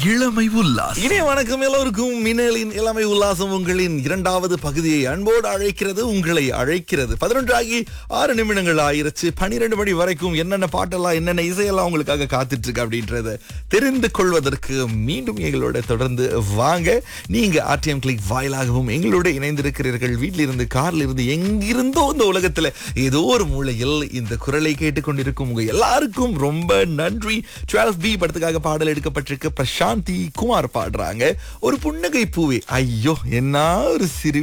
இளமை உல்லாஸ் இனிய வணக்கம் எல்லோருக்கும் மின்னலின் இளமை உல்லாசம் உங்களின் இரண்டாவது பகுதியை அன்போடு அழைக்கிறது உங்களை அழைக்கிறது பதினொன்று ஆகி ஆறு நிமிடங்கள் ஆயிருச்சு பனிரெண்டு மணி வரைக்கும் என்னென்ன பாட்டெல்லாம் என்னென்ன இசையெல்லாம் உங்களுக்காக காத்துட்டு இருக்கு அப்படின்றத தெரிந்து கொள்வதற்கு மீண்டும் எங்களோட தொடர்ந்து வாங்க நீங்க ஆர்டிஎம் கிளிக் வாயிலாகவும் எங்களோட இணைந்திருக்கிறீர்கள் வீட்டில இருந்து கார்ல இருந்து எங்கிருந்தோ இந்த உலகத்துல ஏதோ ஒரு மூலையில் இந்த குரலை கேட்டுக்கொண்டிருக்கும் உங்க எல்லாருக்கும் ரொம்ப நன்றி 12 பி படத்துக்காக பாடல் எடுக்கப்பட்டிருக்கு பிரசாந்தி குமார் பாடுறாங்க ஒரு புன்னகை பூவே ஐயோ என்ன ஒரு சிரிப்பு